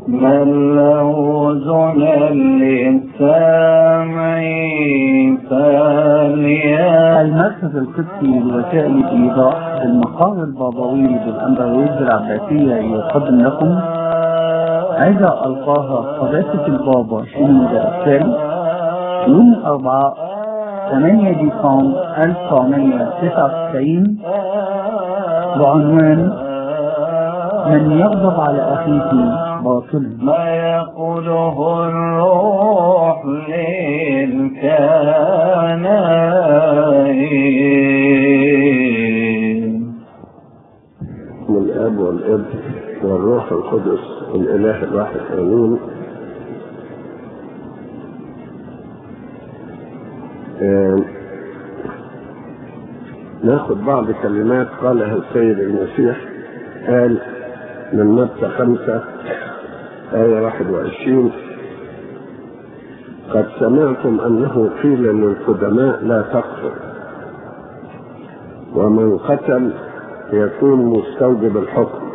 من له زنا للسامع فليا المركز القدسي لوسائل الإيضاح بالمقام البابوي بالأمبرويز العباسية يقدم لكم عزة ألقاها قداسة البابا شنودة الثالث يوم أربعاء 8 ديسمبر 1999 بعنوان من يغضب على أخيه باطل ما يقوله الروح للكنائن من الاب والابن والروح القدس الاله الواحد امين آه، ناخد بعض كلمات قالها السيد المسيح قال من متى خمسة آية 21 قد سمعتم أنه قيل للقدماء لا تقتل ومن قتل يكون مستوجب الحكم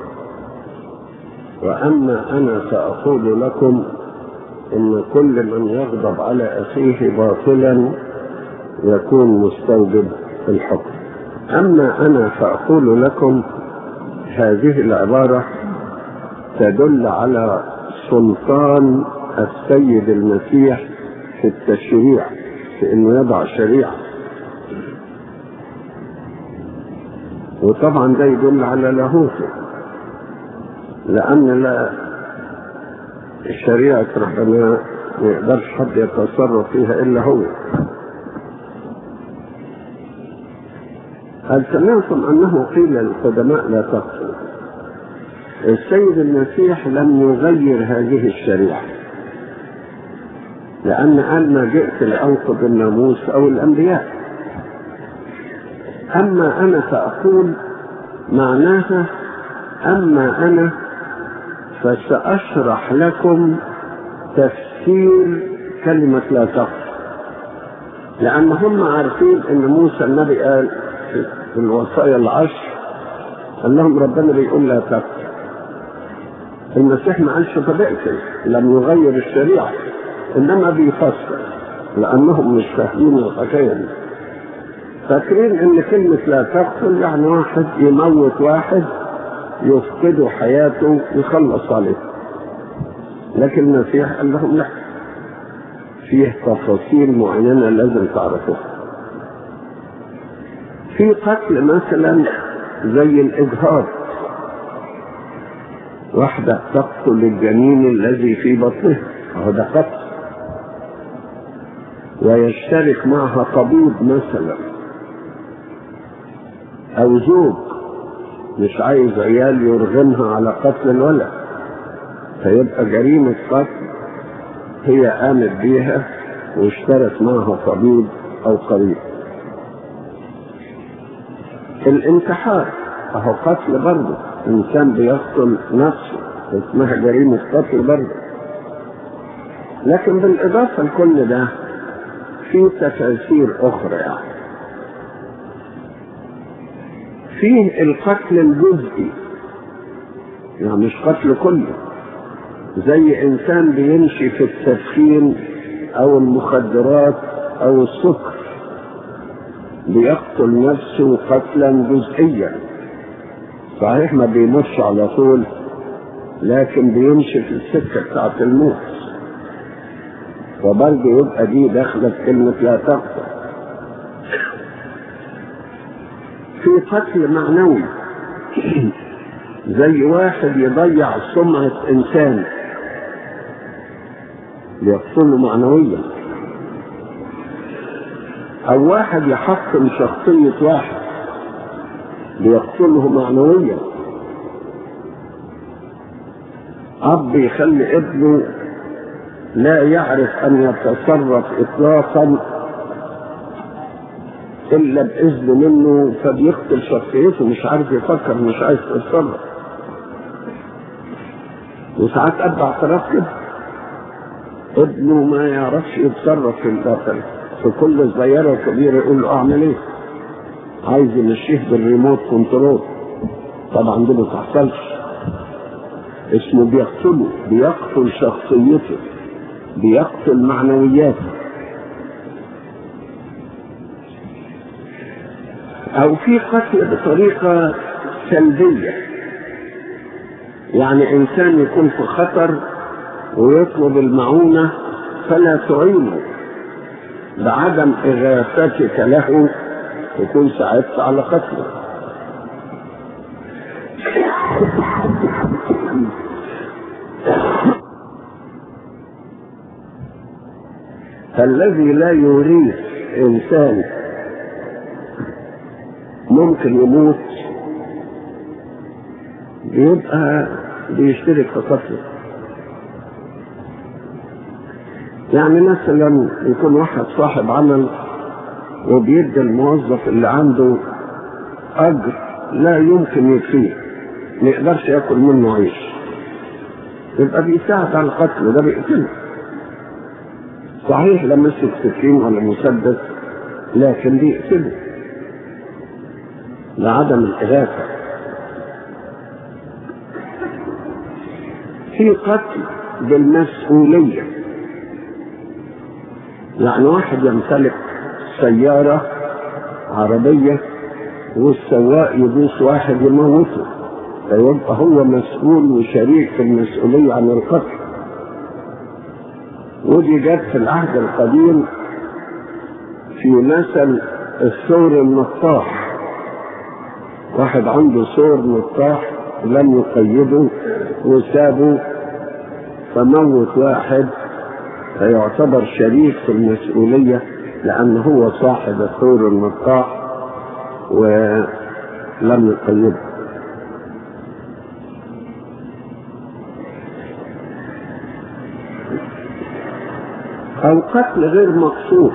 وأما أنا فأقول لكم إن كل من يغضب على أخيه باطلا يكون مستوجب الحكم أما أنا فأقول لكم هذه العبارة تدل على سلطان السيد المسيح في التشريع في انه يضع شريعه وطبعا ده يدل على لاهوته لان لا شريعه ربنا ما يقدرش حد يتصرف فيها الا هو هل سمعتم انه قيل للقدماء لا تقتلوا السيد المسيح لم يغير هذه الشريعه لأن قال ما جئت لأنقض الناموس أو الأنبياء أما أنا فأقول معناها أما أنا فسأشرح لكم تفسير كلمة لا تقتل لأن هم عارفين أن موسى النبي قال في الوصايا العشر قال لهم ربنا بيقول لا تقتل المسيح ما قالش طب اقتل لم يغير الشريعه انما بيفسر لانهم مش فاهمين الحكايه دي فاكرين ان كلمه لا تقتل يعني واحد يموت واحد يفقده حياته يخلص عليه لكن المسيح قال لهم لا فيه تفاصيل معينه لازم تعرفوها في قتل مثلا زي الاجهاض واحده تقتل الجنين الذي في بطنها اهو ده قتل ويشترك معها طبيب مثلا او زوج مش عايز عيال يرغمها على قتل الولد فيبقى جريمة قتل هي قامت بيها واشترك معها طبيب او قريب الانتحار اهو قتل برضه انسان بيقتل نفسه اسمها جريمة قتل برضه لكن بالاضافة لكل ده في تفاسير اخرى يعني فيه القتل الجزئي يعني مش قتل كله زي انسان بيمشي في التدخين او المخدرات او السكر بيقتل نفسه قتلا جزئيا صحيح ما بيمش على طول لكن بيمشي في السكه بتاعت الموت وبرضه يبقى دي داخله في كلمه لا تقتل في قتل معنوي زي واحد يضيع سمعة إنسان بيقتله معنويا أو واحد يحطم شخصية واحد بيقتله معنويا أب يخلي ابنه لا يعرف أن يتصرف إطلاقا إلا بإذن منه فبيقتل شخصيته مش عارف يفكر مش عايز يتصرف وساعات أب اعتراف كده ابنه ما يعرفش يتصرف في الداخل في كل صغيرة وكبيرة يقول له أعمل إيه؟ عايز يمشيه بالريموت كنترول طبعا دي ما تحصلش اسمه بيقتله بيقتل شخصيته بيقتل معنوياته او في قتل بطريقة سلبية يعني انسان يكون في خطر ويطلب المعونة فلا تعينه بعدم اغاثتك له تكون ساعدت على قتله فالذي لا يريد انسان ممكن يموت بيبقى بيشترك في قتله يعني مثلا يكون واحد صاحب عمل وبيدي الموظف اللي عنده اجر لا يمكن يكفيه ما يقدرش ياكل منه عيش يبقى بيساعد على القتل ده بيقتله صحيح لا مسك سكين ولا مسدس لكن بيقتله لعدم الإغاثة في قتل بالمسؤولية يعني واحد يمتلك سيارة عربية والسواق يدوس واحد يموته فيبقى هو مسؤول وشريك في المسؤولية عن القتل ودي جت في العهد القديم في مثل الثور النطاح واحد عنده ثور نطاح لم يقيده وسابه فموت واحد فيعتبر شريك في المسؤولية لأن هو صاحب الثور النطاح ولم يقيده أو قتل غير مقصود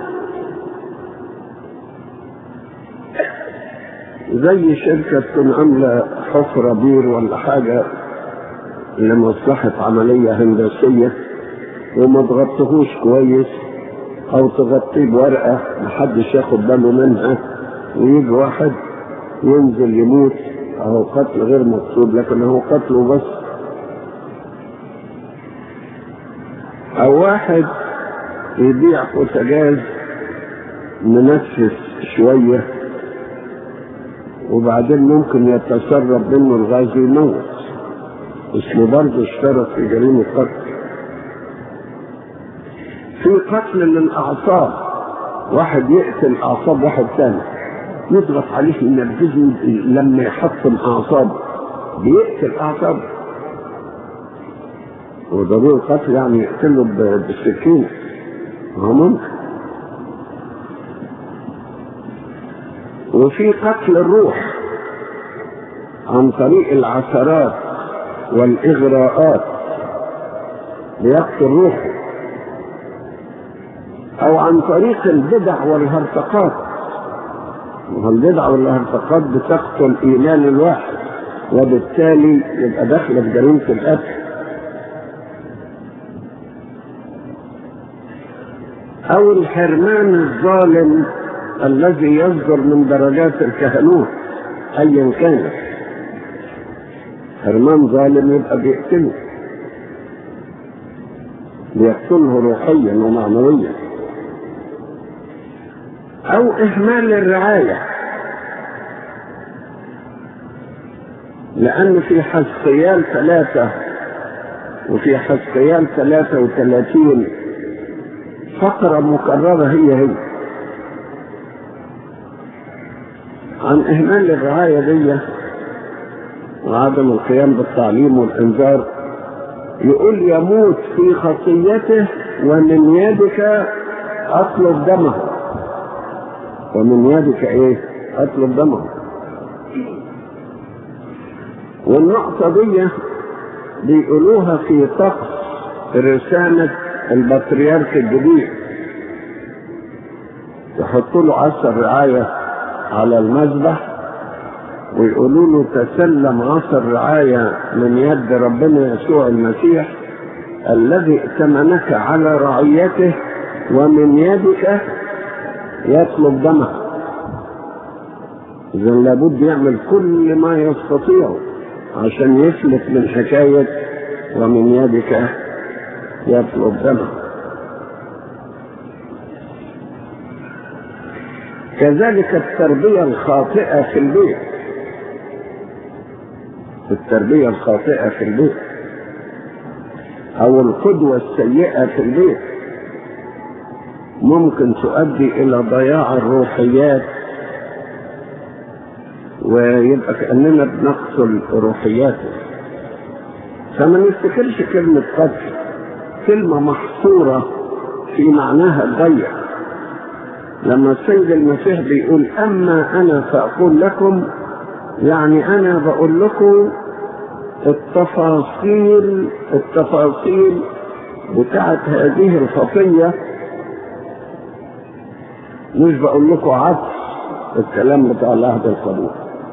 زي شركة تكون عاملة حفرة بير ولا حاجة لمصلحة عملية هندسية وما تغطيهوش كويس أو تغطيه بورقة محدش ياخد باله منها ويجي واحد ينزل يموت أهو قتل غير مقصود لكن هو قتله بس أو واحد يبيع بوتاجاز منفس شوية وبعدين ممكن يتسرب منه الغاز يموت اسمه برضه اشترك في جريمة قتل في قتل للأعصاب واحد يقتل أعصاب واحد ثاني يضغط عليه ينرفزه لما يحطم أعصابه بيقتل أعصابه وضروري القتل يعني يقتله بالسكينة هو ممكن وفي قتل الروح عن طريق العثرات والإغراءات ليقتل روحه أو عن طريق البدع والهرطقات والبدع والهرطقات بتقتل إيمان الواحد وبالتالي يبقى داخل في جريمة القتل أو الحرمان الظالم الذي يصدر من درجات الكهنوت أيا كان حرمان ظالم يبقى بيقتله بيقتله روحيا ومعنويا أو إهمال الرعاية لأن في حسقيال ثلاثة وفي حسقيال ثلاثة وثلاثين فقرة مكررة هي هي عن إهمال الرعاية دي وعدم القيام بالتعليم والإنذار يقول يموت في خطيته ومن يدك أطلب دمه ومن يدك إيه؟ أطلب دمه والنقطة دي بيقولوها في طقس رسالة البطريرك الجديد يحطوا له عصا الرعاية على المذبح ويقولوا له تسلم عصا الرعاية من يد ربنا يسوع المسيح الذي ائتمنك على رعيته ومن يدك يطلب دمك إذا لابد يعمل كل ما يستطيع عشان يفلت من حكاية ومن يدك يطلب دمه كذلك التربية الخاطئة في البيت التربية الخاطئة في البيت أو القدوة السيئة في البيت ممكن تؤدي إلى ضياع الروحيات ويبقى كأننا بنقتل روحياته فما نفتكرش كلمة قتل كلمة محصورة في معناها الضيق لما السيد المسيح بيقول أما أنا فأقول لكم يعني أنا بقول لكم التفاصيل التفاصيل بتاعت هذه الخطية مش بقول لكم عكس الكلام بتاع العهد القديم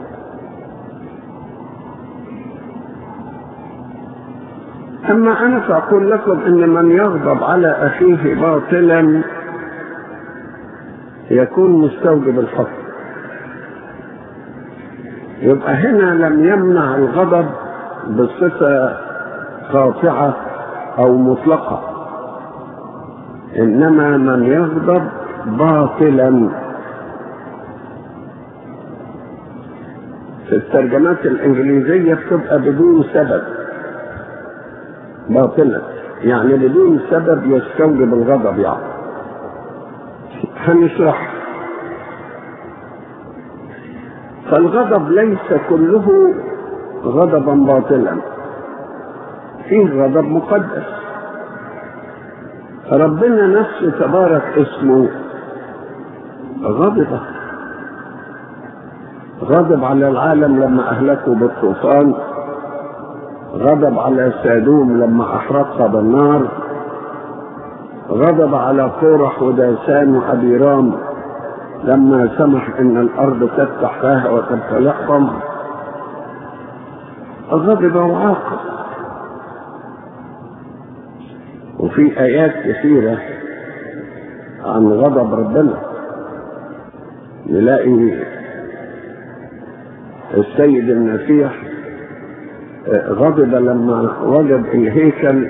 أما أنا فأقول لكم إن من يغضب على أخيه باطلا يكون مستوجب الحكم يبقى هنا لم يمنع الغضب بصفة قاطعة أو مطلقة إنما من يغضب باطلا في الترجمات الإنجليزية بتبقى بدون سبب باطلا يعني بدون سبب يستوجب الغضب يعني هنشرح فالغضب ليس كله غضبا باطلا فيه غضب مقدس ربنا نفسه تبارك اسمه غضب غضب على العالم لما اهلكوا بالطوفان غضب على سادوم لما احرقها بالنار غضب على قورح وداسان وابيرام لما سمح ان الارض تفتح فيها وتبتلعهم غضب وعاقب وفي ايات كثيره عن غضب ربنا نلاقي السيد المسيح غضب لما وجد الهيكل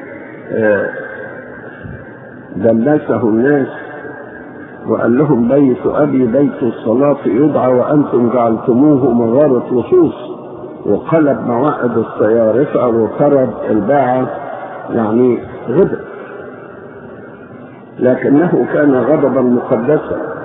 دلسه الناس وقال لهم بيت أبي بيت الصلاة يدعى وأنتم جعلتموه مغارة لصوص وقلب موائد الصيارفة وطرد الباعة يعني غضب لكنه كان غضبا مقدسا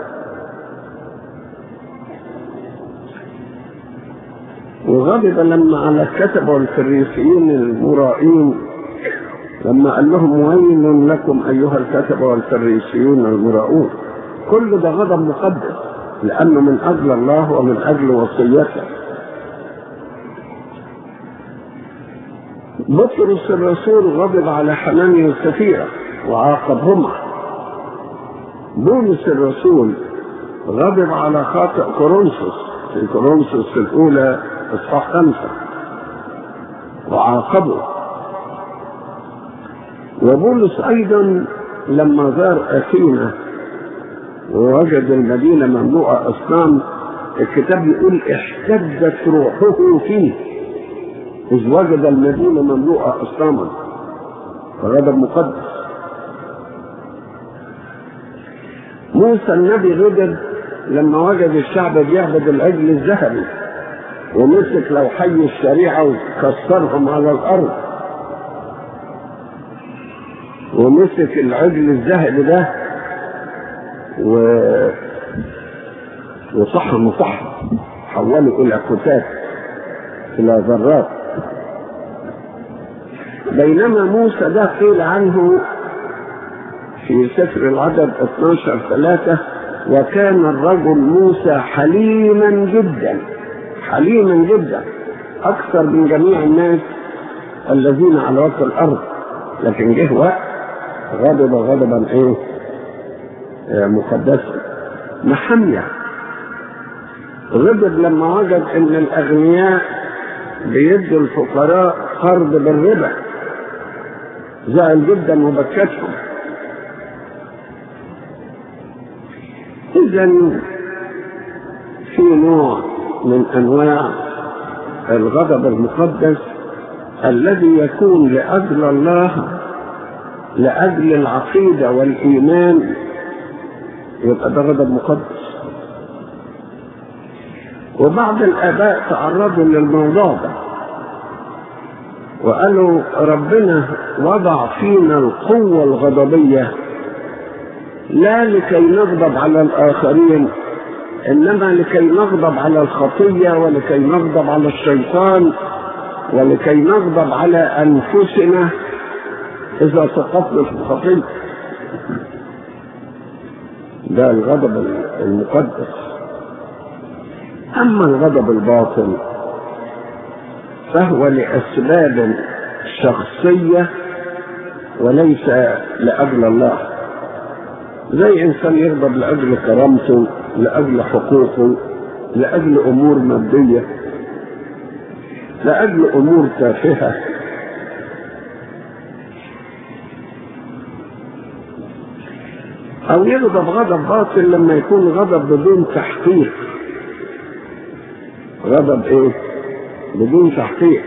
وغضب لما على الكتبة والفريسيين المرائين لما قال لهم ويل لكم أيها الكتبة والفريسيون المراؤون كل ده غضب مقدس لأنه من أجل الله ومن أجل وصيته بطرس الرسول غضب على حنانيا السفيرة وعاقبهما بولس الرسول غضب على خاطئ كورنثوس في كورنثوس الأولى إصحاح خمسة وعاقبه وبولس أيضا لما زار أثينا ووجد المدينة مملوءة أصنام الكتاب يقول احتدت روحه فيه إذ وجد المدينة مملوءة أصناما فغضب مقدس موسى النبي غضب لما وجد الشعب بيعبد العجل الذهبي ومسك لو حي الشريعة وكسرهم على الأرض ومسك العجل الذهبي ده و وصحم صحم حوله إلى كتات إلى ذرات بينما موسى ده قيل عنه في سفر العدد 12 ثلاثة وكان الرجل موسى حليما جدا حليما جدا أكثر من جميع الناس الذين على وجه الأرض لكن جه وقت غضب غضبا إيه آه مقدسا محمية غضب لما وجد ان الاغنياء بيدوا الفقراء قرض بالربا زعل جدا وبكتهم اذا في نوع من انواع الغضب المقدس الذي يكون لأجل الله لأجل العقيدة والإيمان يبقى ده غضب مقدس وبعض الآباء تعرضوا للموضوع ده وقالوا ربنا وضع فينا القوة الغضبية لا لكي نغضب على الآخرين إنما لكي نغضب على الخطية ولكي نغضب على الشيطان ولكي نغضب على أنفسنا إذا سقطنا في الخطية ده الغضب المقدس أما الغضب الباطل فهو لأسباب شخصية وليس لأجل الله زي إنسان يغضب لأجل كرامته لأجل حقوقه لأجل أمور مادية لأجل أمور تافهة أو يغضب غضب باطل لما يكون غضب بدون تحقيق غضب إيه؟ بدون تحقيق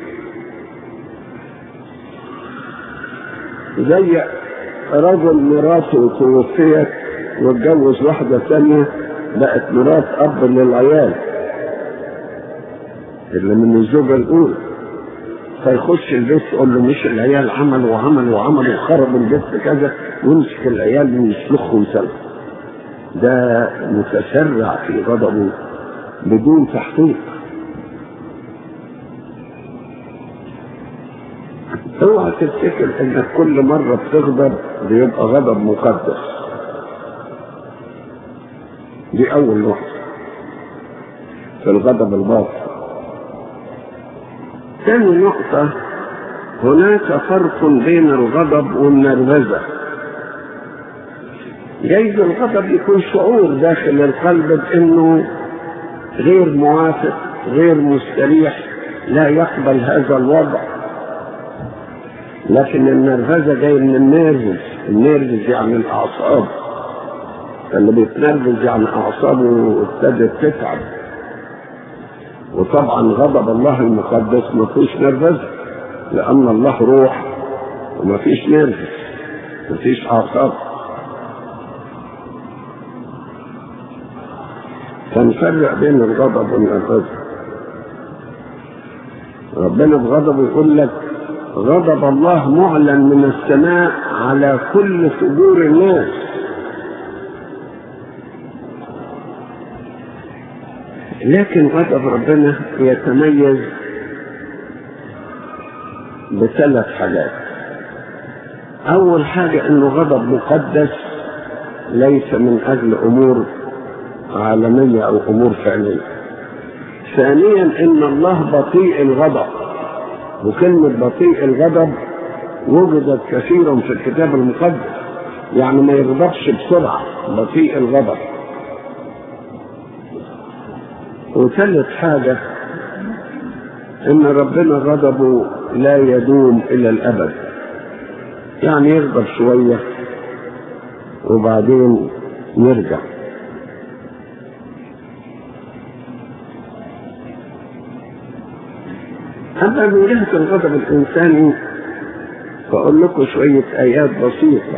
زي رجل مراته توفيت واتجوز واحدة ثانية بقت مرات أب للعيال اللي من الزوجة الأولى فيخش البيت يقول له مش العيال عملوا وعملوا وعملوا وخربوا البيت كذا ويمسك العيال ويسلخهم ويسلخ ده متسرع في غضبه بدون تحقيق اوعى تفتكر انك كل مرة بتغضب بيبقى غضب مقدس دي اول نقطة في الغضب الباطل ثاني نقطة هناك فرق بين الغضب والنرفزة جايز الغضب يكون شعور داخل القلب بانه غير موافق غير مستريح لا يقبل هذا الوضع لكن النرفزه جاي من النيرفز النيرفز يعني الاعصاب اللي بيتنرفز يعني اعصابه ابتدت تتعب وطبعا غضب الله المقدس ما فيش نرفزه لان الله روح وما فيش نرفز ما فيش اعصاب فنفرق بين الغضب والنرفزه ربنا بغضبه يقول لك غضب الله معلن من السماء على كل صدور الناس لكن غضب ربنا يتميز بثلاث حاجات اول حاجه انه غضب مقدس ليس من اجل امور عالميه او امور فعليه ثانيا ان الله بطيء الغضب وكلمة بطيء الغضب وجدت كثيرا في الكتاب المقدس يعني ما يغضبش بسرعة بطيء الغضب وثالث حاجة ان ربنا غضبه لا يدوم الى الابد يعني يغضب شوية وبعدين يرجع أما من جهة الغضب الإنساني فأقول لكم شوية آيات بسيطة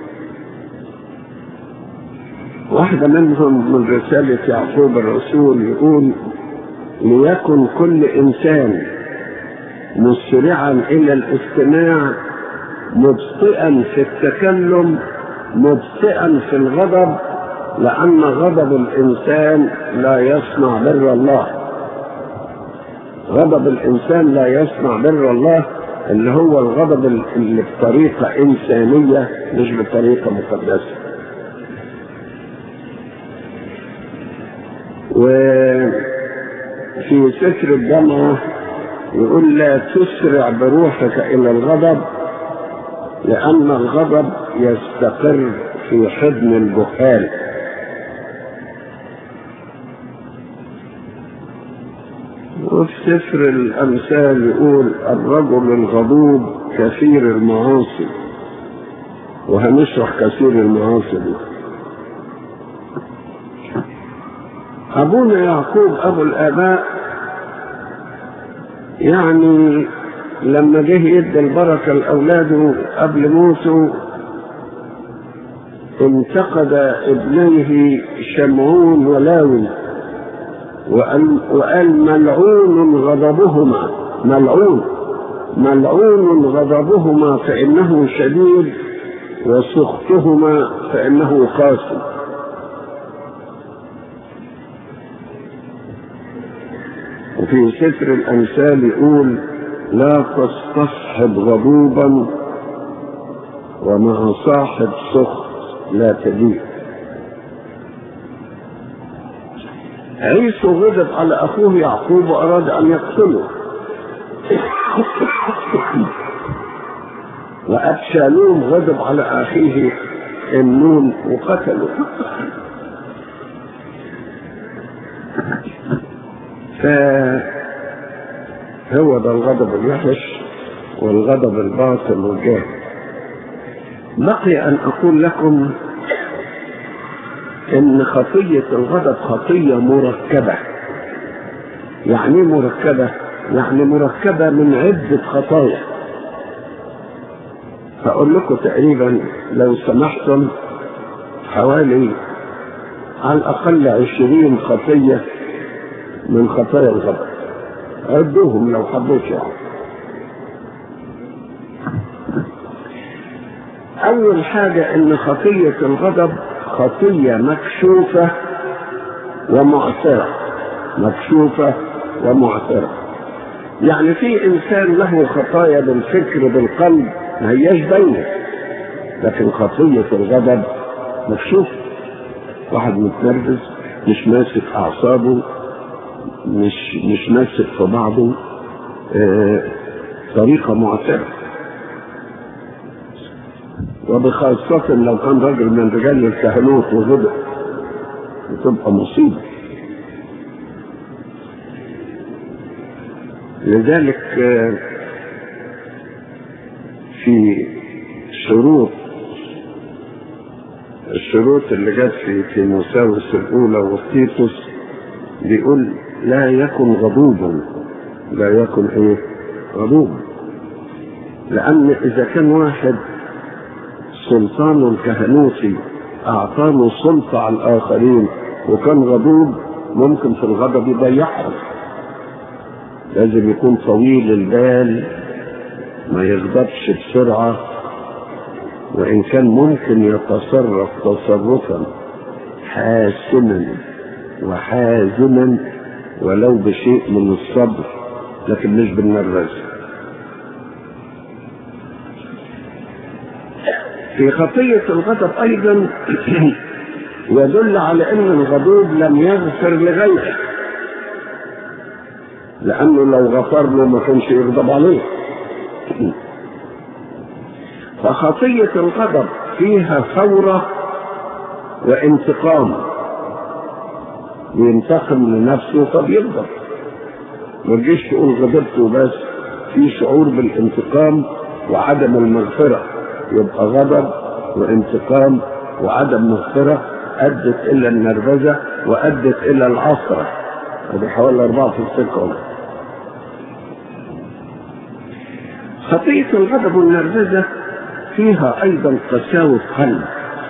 واحدة منهم من رسالة يعقوب الرسول يقول ليكن كل إنسان مسرعا إلى الاستماع مبطئا في التكلم مبطئا في الغضب لأن غضب الإنسان لا يصنع بر الله غضب الإنسان لا يصنع بر الله اللي هو الغضب اللي بطريقة إنسانية مش بطريقة مقدسة وفي سفر الجامعة يقول لا تسرع بروحك إلى الغضب لأن الغضب يستقر في حضن الجهال وفي سفر الأمثال يقول الرجل الغضوب كثير المعاصي وهنشرح كثير المعاصي دي أبونا يعقوب أبو الآباء يعني لما جه يدي البركة لأولاده قبل موته انتقد ابنيه شمعون ولاوي وقال, وقال ملعون غضبهما ملعون ملعون غضبهما فإنه شديد وسخطهما فإنه قاسي وفي سفر الأمثال يقول لا تستصحب غضوبا ومع صاحب سخط لا تليق عيسو غضب على أخوه يعقوب وأراد أن يقتله وأبشالوم غضب على أخيه النون وقتله فهو ده الغضب الوحش والغضب الباطل والجاهل بقي أن أقول لكم إن خطية الغضب خطية مركبة يعني إيه مركبة؟ يعني مركبة من عدة خطايا هقول لكم تقريبا لو سمحتم حوالي على الأقل عشرين خطية من خطايا الغضب عدوهم لو حبيت يعني أول حاجة إن خطية الغضب خطية مكشوفة ومعثرة مكشوفة ومعثرة يعني في إنسان له خطايا بالفكر بالقلب ما هياش باينة لكن خطية الغضب مكشوفة واحد متنرفز مش ماسك أعصابه مش مش ماسك في بعضه آه طريقة معترة وبخاصة لو كان رجل من رجال الكهنوت وغضب بتبقى مصيبة لذلك آه في شروط الشروط اللي جت في تيموساوس الأولى وتيتوس بيقول لا يكن غضوبا لا يكن ايه غضوبا لأن إذا كان واحد سلطان الكهنوتي أعطانه سلطة على الآخرين وكان غضوب ممكن في الغضب يضيعهم لازم يكون طويل البال ما يغضبش بسرعة وإن كان ممكن يتصرف تصرفا حاسما وحازما ولو بشيء من الصبر لكن مش بالنرفزة في خطية الغضب أيضا يدل على أن الغضوب لم يغفر لغيره لأنه لو غفر له ما كانش يغضب عليه فخطية الغضب فيها ثورة وانتقام ينتقم لنفسه فبيغضب ما تجيش تقول غضبت وبس في شعور بالانتقام وعدم المغفرة يبقى غضب وانتقام وعدم مغفرة أدت إلى النرفزة وأدت إلى العصرة ودي حوالي أربعة في السكة خطية الغضب والنرفزة فيها أيضا قساوة قلب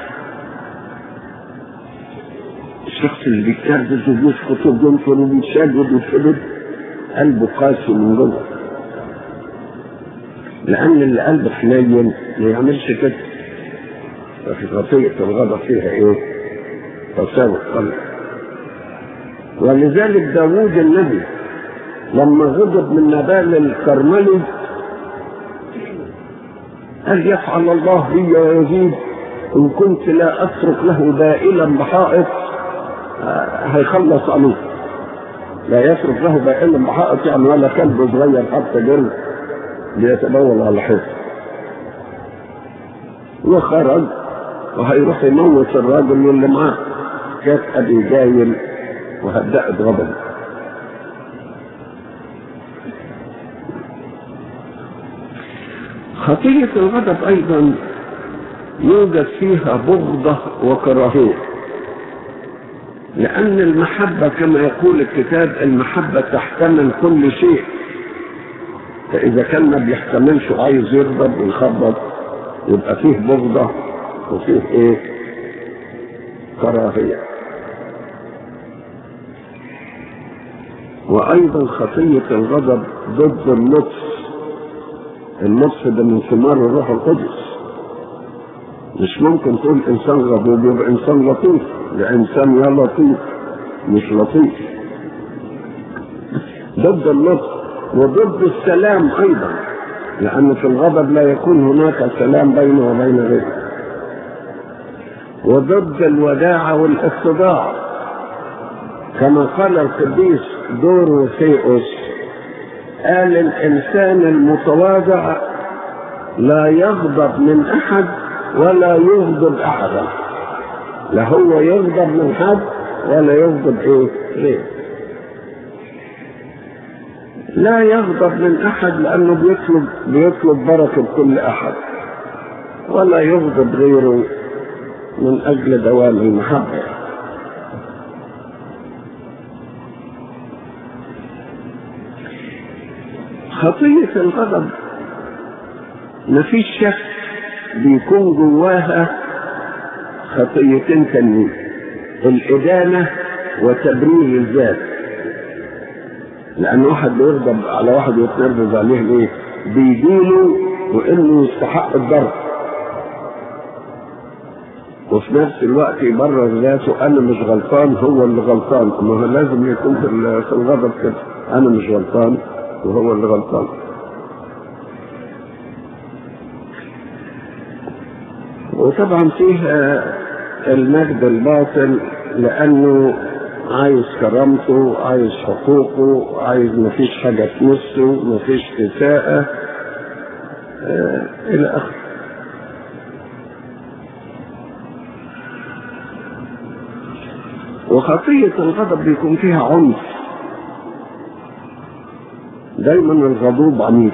الشخص اللي بيتنرفز وبيسقط وبينفر وبيتشدد ويتشدد قلبه قاسي من جوه لأن اللي قلبه حنين ما يعملش كده ففي خطية الغضب فيها إيه؟ قساوة قلب ولذلك داوود النبي لما غضب من نبال الكرملي قال يفعل الله بي يا يزيد إن كنت لا أترك له بائلا بحائط هيخلص عليه لا يترك له بائلا بحائط يعني ولا كلب صغير حتى جري بيتبول على حيط وخرج وهيروح يموت الراجل اللي معاه كانت ابي جايل وهدأت غضبه خطية الغضب أيضا يوجد فيها بغضة وكراهية لأن المحبة كما يقول الكتاب المحبة تحتمل كل شيء فإذا كان ما بيحتملش وعايز يغضب ويخبط يبقى فيه بغضة وفيه إيه؟ كراهية وأيضا خطية الغضب ضد اللطف اللطف ده من ثمار الروح القدس مش ممكن تقول إنسان غضوب يبقى إنسان لطيف ده إنسان يا لطيف مش لطيف ضد اللطف وضد السلام أيضا لأن في الغضب لا يكون هناك سلام بينه وبين غيره وضد الوداعة والاتضاع كما قال القديس دوروثيوس قال الإنسان المتواضع لا يغضب من أحد ولا يغضب أحدا لا هو يغضب من حد ولا يغضب إيه غيره لا يغضب من أحد لأنه بيطلب بيطلب بركة كل أحد ولا يغضب غيره من أجل دوام المحبة خطية الغضب مفيش شك بيكون جواها خطيتين تانيين الإدانة وتبرير الذات لأن واحد بيغضب على واحد ويتنرفز عليه ليه؟ بيدينه وإنه يستحق الضرب وفي نفس الوقت يبرر ذاته أنا مش غلطان هو اللي غلطان ما هو لازم يكون في ال- في الغضب كده أنا مش غلطان وهو اللي غلطان وطبعا فيها المجد الباطل لأنه عايز كرامته عايز حقوقه عايز مفيش حاجة تمسه مفيش إساءة آه إلى آخره وخطية الغضب بيكون فيها عنف دايما الغضوب عنيف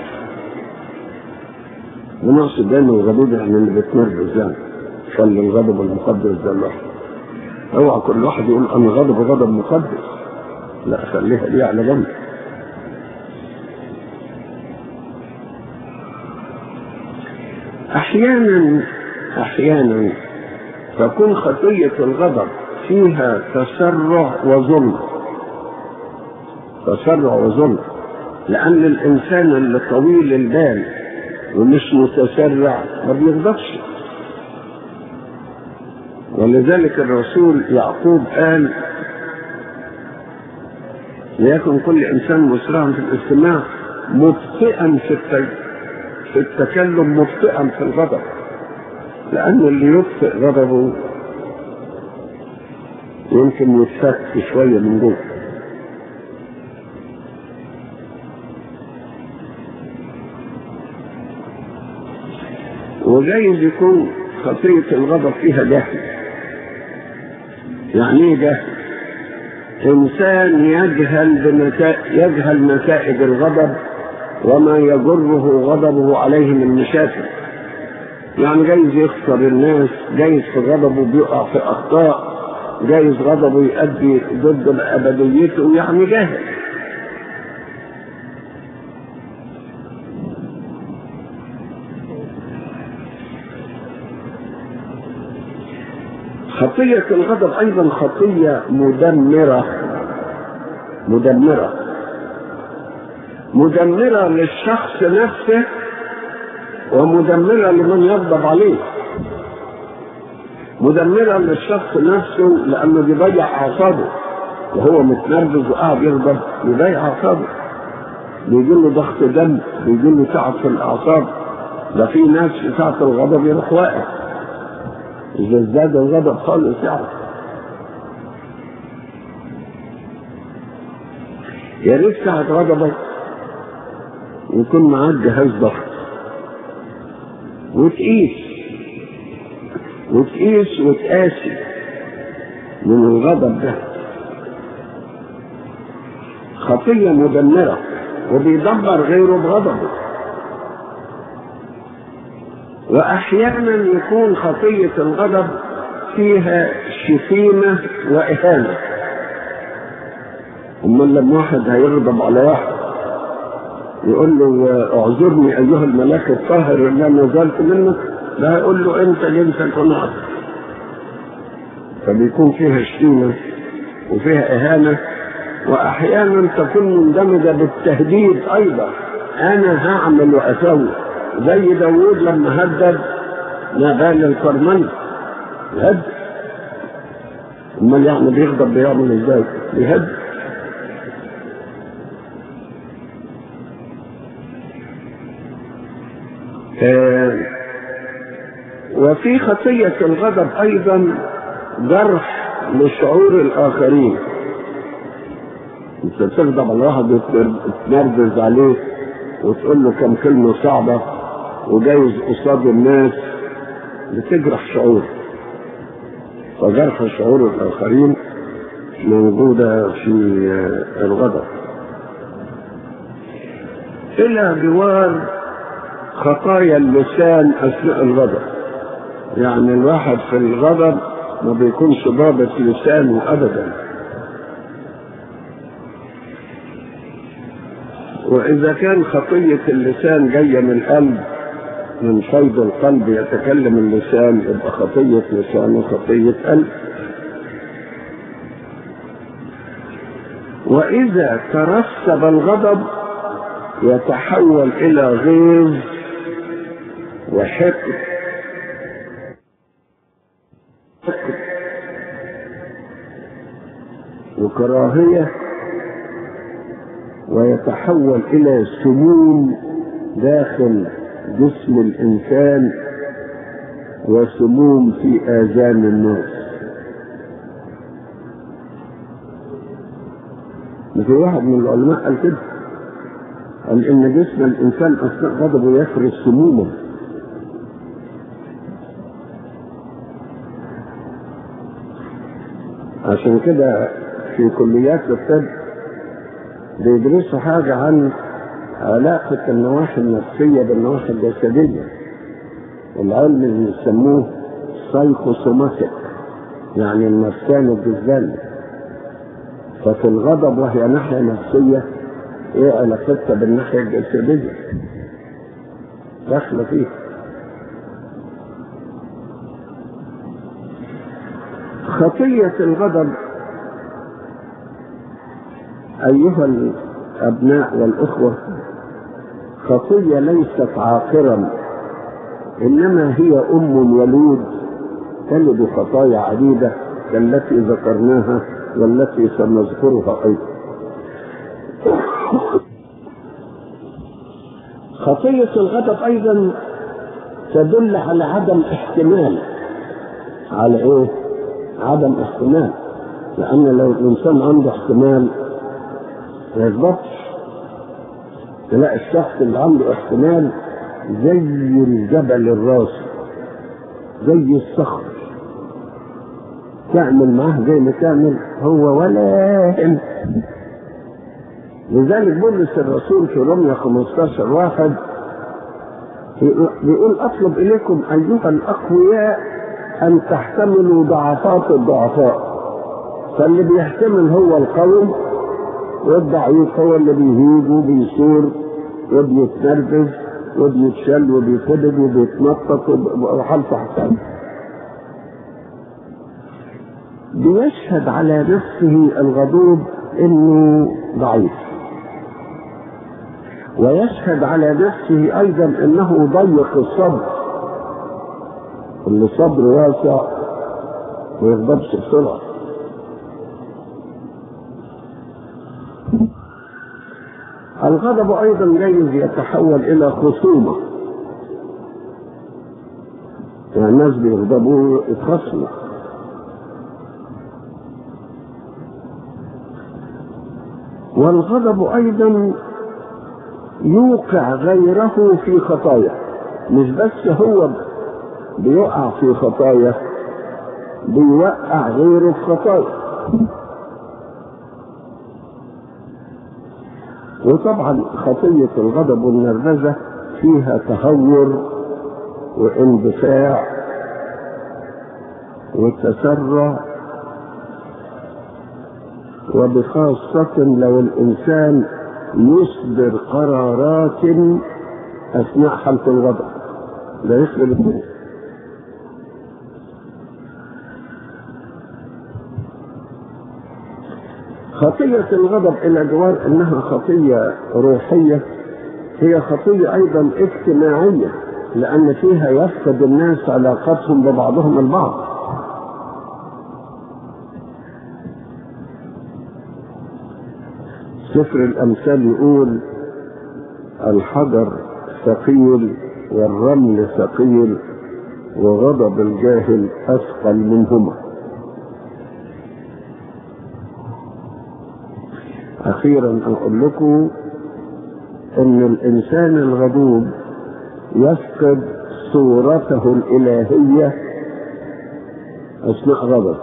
ونقصد دايما الغضوب يعني اللي بيتنرفز يعني خلي الغضب المقدس ده لوحده اوعى كل واحد يقول انا غضب غضب مقدس لا خليها دي على جنب احيانا احيانا تكون خطية الغضب فيها تسرع وظلم تسرع وظلم لأن الإنسان اللي طويل البال ومش متسرع ما بيغضبش ولذلك الرسول يعقوب قال ليكن كل انسان مسرعا في الاستماع مبطئا في الت- في التكلم مبطئا في الغضب لان اللي يبطئ غضبه يمكن يتفك شويه من جوه وجايز يكون خطية الغضب فيها جهل يعني ايه جهل انسان يجهل بنتائج يجهل نتائج الغضب وما يجره غضبه عليه من مشاكل يعني جايز يخسر الناس جايز في غضبه بيقع في اخطاء جايز غضبه يؤدي ضد ابديته يعني جاهل خطية الغضب أيضا خطية مدمرة مدمرة مدمرة للشخص نفسه ومدمرة لمن يغضب عليه مدمرة للشخص نفسه لأنه بيضيع أعصابه وهو متنرفز وقاعد يغضب بيضيع أعصابه بيجي له ضغط دم بيجي له تعب في الأعصاب ده في ناس في ساعة الغضب يروح واقع إذا ازداد الغضب خالص يعني يا ريت ساعة غضبك يكون معاك جهاز ضغط وتقيس وتقيس وتقاسي من الغضب ده خطية مدمرة وبيدمر غيره بغضبه واحيانا يكون خطيه الغضب فيها شتيمه واهانه امال لما واحد هيغضب على واحد يقول له اعذرني ايها الملاك الطاهر اللي انا نزلت منك لا يقول له انت جنسك ونعم فبيكون فيها شتيمة وفيها إهانة وأحيانا تكون مندمجة بالتهديد أيضا أنا هعمل وأسوي زي داوود لما هدد نابال الكرملي يهدد امال يعني بيغضب بيعمل ازاي؟ بيهدد آه وفي خطية الغضب أيضا جرح لشعور الآخرين أنت تغضب على واحد وتنرفز عليه وتقول له كم كلمة صعبة وجايز قصاد الناس بتجرح شعوره فجرح شعور الآخرين موجودة في الغضب إلى جوار خطايا اللسان أثناء الغضب يعني الواحد في الغضب ما بيكونش ضابط لسانه أبدا وإذا كان خطية اللسان جاية من القلب من فيض القلب يتكلم اللسان يبقى خطية لسان وخطية قلب وإذا ترسب الغضب يتحول إلى غيظ وحقد وكراهية ويتحول إلى سموم داخل جسم الإنسان وسموم في آذان الناس في واحد من العلماء قال كده قال إن جسم الإنسان أثناء غضبه يفرز سموما عشان كده في كليات الطب بيدرسوا حاجة عن علاقة النواحي النفسية بالنواحي الجسدية العلم اللي يسموه سايكوسوماتيك يعني النفسان الجسداني ففي الغضب وهي ناحية نفسية ايه علاقتها بالناحية الجسدية داخلة فيه خطية الغضب أيها الأبناء والإخوة خطية ليست عاقرا إنما هي أم ولود تلد خطايا عديدة كالتي ذكرناها والتي سنذكرها أيضا خطية الغضب أيضا تدل على عدم احتمال على إيه؟ عدم احتمال لأن لو الإنسان عنده احتمال ما يغضبش تلاقي الشخص اللي عنده احتمال زي الجبل الراسي زي الصخر تعمل معاه زي ما تعمل هو ولا هم لذلك بولس الرسول في رمية 15 واحد بيقول اطلب اليكم ايها الاقوياء ان تحتملوا ضعفات الضعفاء فاللي بيحتمل هو القوي والضعيف هو اللي بيهيج وبيثور وبيتنرفز وبيتشل وبيتفدد وبيتنطط وحالته حساب بيشهد على نفسه الغضوب انه ضعيف ويشهد على نفسه ايضا انه ضيق الصبر اللي صبره واسع ما يغضبش بسرعه الغضب ايضا جايز يتحول الى خصومه يعني الناس بيغضبوا يتخصموا والغضب ايضا يوقع غيره في خطايا مش بس هو بيقع في خطايا بيوقع غيره في خطايا وطبعا خطية الغضب والنرفزة فيها تهور واندفاع وتسرع وبخاصة لو الإنسان يصدر قرارات اثناء حالة الغضب ده يخرب الدنيا خطية الغضب إلى جوار أنها خطية روحية هي خطية أيضا اجتماعية لأن فيها يفقد الناس علاقتهم ببعضهم البعض سفر الأمثال يقول الحجر ثقيل والرمل ثقيل وغضب الجاهل أثقل منهما أخيرا أقول لكم أن الإنسان الغضوب يفقد صورته الإلهية أثناء غضب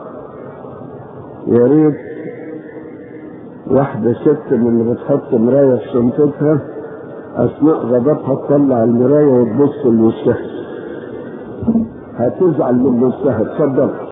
يا ريت واحدة ست من اللي بتحط مراية في شنطتها أثناء غضبها تطلع المراية وتبص لوشها هتزعل من نفسها اتفضل